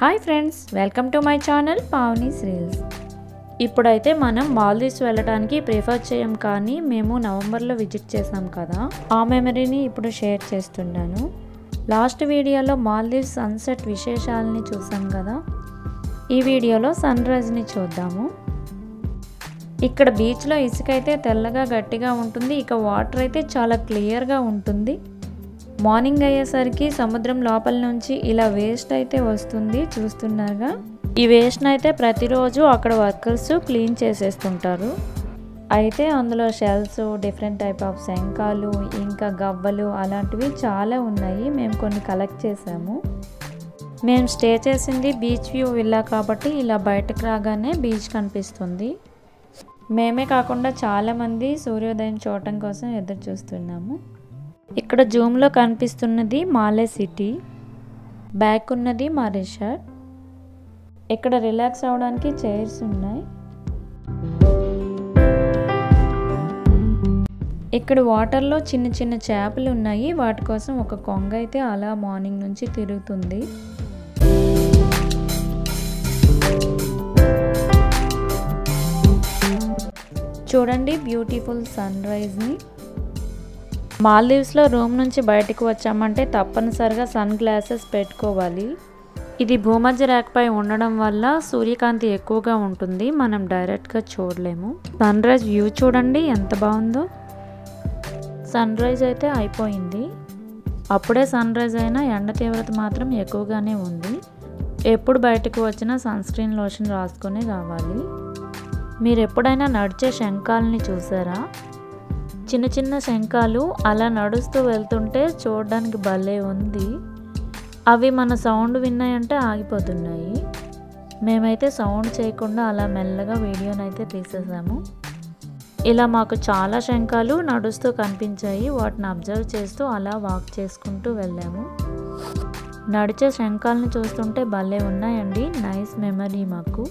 hi friends welcome to my channel Pavani's reels ఇప్పుడైతే మనం మాల్దీవ్స్ వెళ్ళడానికి ప్రిఫర్ చేయం కానీ మేము నవంబర్లో విజిట్ చేసాం కదా ఆ మెమరీని ఇప్పుడు షేర్ చేస్తున్నాను లాస్ట్ వీడియోలో మాల్దీవ్స్ సన్సెట్ విశేషాలని చూసాం కదా ఈ వీడియోలో సన్ రైజ్ని చూద్దాము ఇక్కడ బీచ్లో ఇసుక అయితే తెల్లగా గట్టిగా ఉంటుంది ఇక వాటర్ అయితే చాలా క్లియర్గా ఉంటుంది మార్నింగ్ అయ్యేసరికి సముద్రం లోపల నుంచి ఇలా వేస్ట్ అయితే వస్తుంది చూస్తున్నారుగా ఈ వేస్ట్ని అయితే ప్రతిరోజు అక్కడ వర్కర్స్ క్లీన్ చేసేస్తుంటారు అయితే అందులో షెల్స్ డిఫరెంట్ టైప్ ఆఫ్ శంఖాలు ఇంకా గవ్వలు అలాంటివి చాలా ఉన్నాయి మేము కొన్ని కలెక్ట్ చేసాము మేము స్టే చేసింది బీచ్ వ్యూ విల్లా కాబట్టి ఇలా బయటకు రాగానే బీచ్ కనిపిస్తుంది మేమే కాకుండా చాలామంది సూర్యోదయం చూడటం కోసం ఎదురు చూస్తున్నాము ఇక్కడ జూమ్లో కనిపిస్తున్నది మాలే సిటీ బ్యాక్ ఉన్నది మా రిసార్ట్ ఇక్కడ రిలాక్స్ అవడానికి చైర్స్ ఉన్నాయి ఇక్కడ వాటర్లో చిన్న చిన్న చేపలు ఉన్నాయి వాటి కోసం ఒక కొంగ అయితే అలా మార్నింగ్ నుంచి తిరుగుతుంది చూడండి బ్యూటిఫుల్ సన్ రైజ్ని మాల్దీవ్స్లో రూమ్ నుంచి బయటకు వచ్చామంటే తప్పనిసరిగా సన్ గ్లాసెస్ పెట్టుకోవాలి ఇది భూమధ్య రేఖపై ఉండడం వల్ల సూర్యకాంతి ఎక్కువగా ఉంటుంది మనం డైరెక్ట్గా చూడలేము సన్ రైజ్ వ్యూ చూడండి ఎంత బాగుందో సన్ రైజ్ అయితే అయిపోయింది అప్పుడే సన్ రైజ్ అయినా ఎండ తీవ్రత మాత్రం ఎక్కువగానే ఉంది ఎప్పుడు బయటకు వచ్చినా సన్ స్క్రీన్ లోషన్ రాసుకొని రావాలి మీరు ఎప్పుడైనా నడిచే శంఖాలని చూసారా చిన్న చిన్న శంఖాలు అలా నడుస్తూ వెళ్తుంటే చూడడానికి భలే ఉంది అవి మన సౌండ్ విన్నాయంటే ఆగిపోతున్నాయి మేమైతే సౌండ్ చేయకుండా అలా మెల్లగా వీడియోనైతే తీసేసాము ఇలా మాకు చాలా శంఖాలు నడుస్తూ కనిపించాయి వాటిని అబ్జర్వ్ చేస్తూ అలా వాక్ చేసుకుంటూ వెళ్ళాము నడిచే శంఖాలను చూస్తుంటే భలే ఉన్నాయండి నైస్ మెమరీ మాకు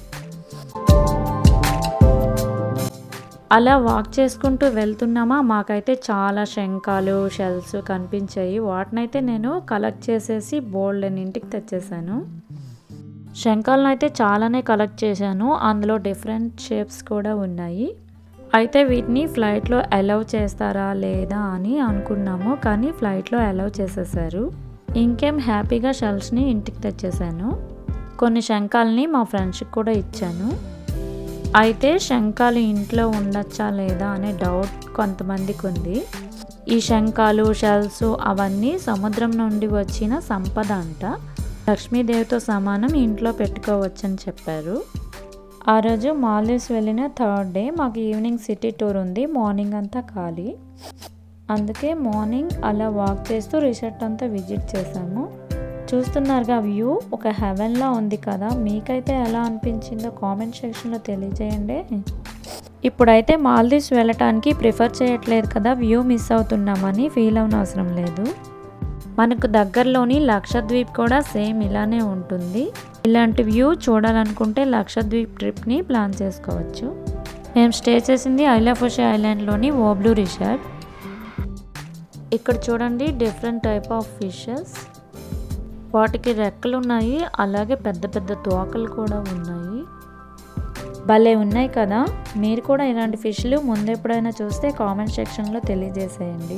అలా వాక్ చేసుకుంటూ వెళ్తున్నామా మాకైతే చాలా శంఖాలు షెల్స్ కనిపించాయి వాటినైతే నేను కలెక్ట్ చేసేసి బోల్డ్ అని ఇంటికి తెచ్చేసాను శంఖాలను అయితే చాలానే కలెక్ట్ చేశాను అందులో డిఫరెంట్ షేప్స్ కూడా ఉన్నాయి అయితే వీటిని ఫ్లైట్లో అలౌ చేస్తారా లేదా అని అనుకున్నాము కానీ ఫ్లైట్లో అలౌ చేసేసారు ఇంకేం హ్యాపీగా షెల్స్ని ఇంటికి తెచ్చేసాను కొన్ని శంఖాలని మా ఫ్రెండ్స్కి కూడా ఇచ్చాను అయితే శంఖాలు ఇంట్లో ఉండొచ్చా లేదా అనే డౌట్ కొంతమందికి ఉంది ఈ శంఖాలు షెల్స్ అవన్నీ సముద్రం నుండి వచ్చిన సంపద అంట లక్ష్మీదేవితో సమానం ఇంట్లో పెట్టుకోవచ్చని చెప్పారు ఆ రోజు మాల్దీవ్స్ వెళ్ళిన థర్డ్ డే మాకు ఈవినింగ్ సిటీ టూర్ ఉంది మార్నింగ్ అంతా ఖాళీ అందుకే మార్నింగ్ అలా వాక్ చేస్తూ రిసార్ట్ అంతా విజిట్ చేసాము చూస్తున్నారుగా వ్యూ ఒక హెవెన్లా ఉంది కదా మీకైతే ఎలా అనిపించిందో కామెంట్ సెక్షన్లో తెలియజేయండి ఇప్పుడైతే మాల్దీవ్స్ వెళ్ళటానికి ప్రిఫర్ చేయట్లేదు కదా వ్యూ మిస్ అవుతున్నామని ఫీల్ అవన అవసరం లేదు మనకు దగ్గరలోని లక్షద్వీప్ కూడా సేమ్ ఇలానే ఉంటుంది ఇలాంటి వ్యూ చూడాలనుకుంటే లక్షద్వీప్ ట్రిప్ని ప్లాన్ చేసుకోవచ్చు మేము స్టే చేసింది ఐలాఫోషే ఐలాండ్లోని ఓబ్లూ రిసార్ట్ ఇక్కడ చూడండి డిఫరెంట్ టైప్ ఆఫ్ ఫిషెస్ వాటికి రెక్కలు ఉన్నాయి అలాగే పెద్ద పెద్ద తోకలు కూడా ఉన్నాయి భలే ఉన్నాయి కదా మీరు కూడా ఇలాంటి ఫిష్లు ముందెప్పుడైనా చూస్తే కామెంట్ సెక్షన్లో తెలియజేసేయండి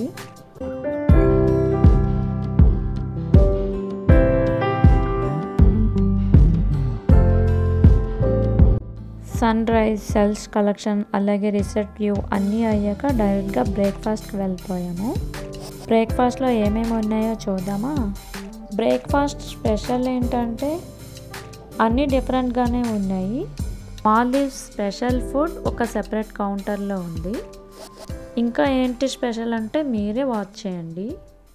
సన్ రైజ్ సెల్స్ కలెక్షన్ అలాగే రిసార్ట్ వ్యూ అన్నీ అయ్యాక డైరెక్ట్గా బ్రేక్ఫాస్ట్కి వెళ్ళిపోయాము బ్రేక్ఫాస్ట్లో ఏమేమి ఉన్నాయో చూద్దామా బ్రేక్ఫాస్ట్ స్పెషల్ ఏంటంటే అన్నీ డిఫరెంట్గానే ఉన్నాయి మాల్దీవ్స్ స్పెషల్ ఫుడ్ ఒక సెపరేట్ కౌంటర్లో ఉంది ఇంకా ఏంటి స్పెషల్ అంటే మీరే వాచ్ చేయండి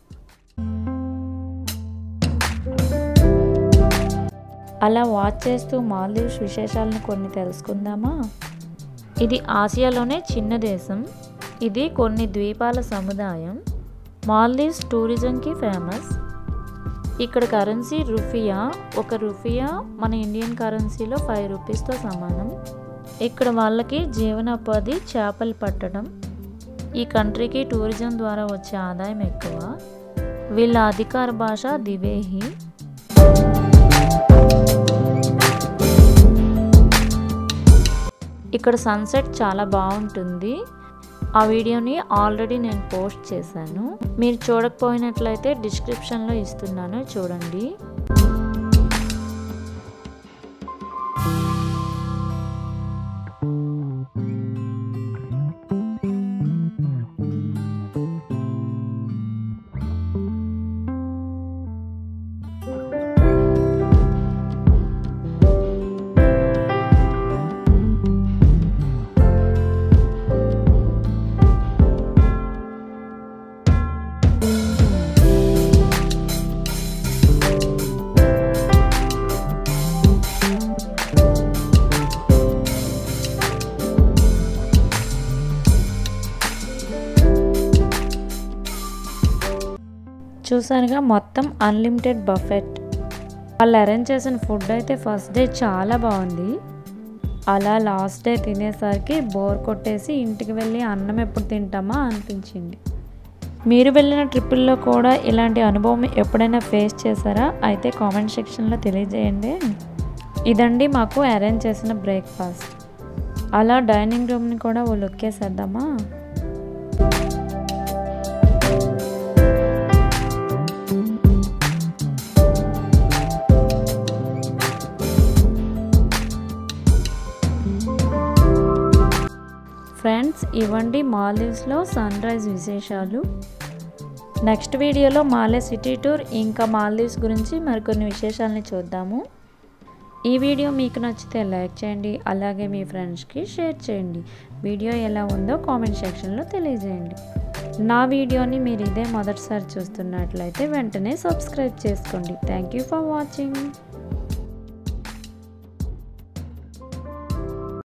అలా వాచ్ చేస్తూ మాల్దీవ్స్ విశేషాలను కొన్ని తెలుసుకుందామా ఇది ఆసియాలోనే చిన్న దేశం ఇది కొన్ని ద్వీపాల సముదాయం మాల్దీవ్స్ టూరిజంకి ఫేమస్ ఇక్కడ కరెన్సీ రూఫియా ఒక రూఫియా మన ఇండియన్ కరెన్సీలో ఫైవ్ రూపీస్తో సమానం ఇక్కడ వాళ్ళకి జీవనోపాధి చేపలు పట్టడం ఈ కంట్రీకి టూరిజం ద్వారా వచ్చే ఆదాయం ఎక్కువ వీళ్ళ అధికార భాష దివేహి ఇక్కడ సన్సెట్ చాలా బాగుంటుంది ఆ వీడియోని ఆల్రెడీ నేను పోస్ట్ చేశాను మీరు చూడకపోయినట్లయితే డిస్క్రిప్షన్లో ఇస్తున్నాను చూడండి చూసానుగా మొత్తం అన్లిమిటెడ్ బఫెట్ వాళ్ళు అరేంజ్ చేసిన ఫుడ్ అయితే ఫస్ట్ డే చాలా బాగుంది అలా లాస్ట్ డే తినేసరికి బోర్ కొట్టేసి ఇంటికి వెళ్ళి అన్నం ఎప్పుడు తింటామా అనిపించింది మీరు వెళ్ళిన ట్రిప్పుల్లో కూడా ఇలాంటి అనుభవం ఎప్పుడైనా ఫేస్ చేశారా అయితే కామెంట్ సెక్షన్లో తెలియజేయండి ఇదండి మాకు అరేంజ్ చేసిన బ్రేక్ఫాస్ట్ అలా డైనింగ్ రూమ్ని కూడా ఓ లుక్ వేసేద్దామా ఫ్రెండ్స్ ఇవ్వండి మాల్దీవ్స్లో సన్ రైజ్ విశేషాలు నెక్స్ట్ వీడియోలో మాలే సిటీ టూర్ ఇంకా మాల్దీవ్స్ గురించి మరికొన్ని విశేషాలని చూద్దాము ఈ వీడియో మీకు నచ్చితే లైక్ చేయండి అలాగే మీ ఫ్రెండ్స్కి షేర్ చేయండి వీడియో ఎలా ఉందో కామెంట్ సెక్షన్లో తెలియజేయండి నా వీడియోని మీరు ఇదే మొదటిసారి చూస్తున్నట్లయితే వెంటనే సబ్స్క్రైబ్ చేసుకోండి థ్యాంక్ యూ ఫర్ వాచింగ్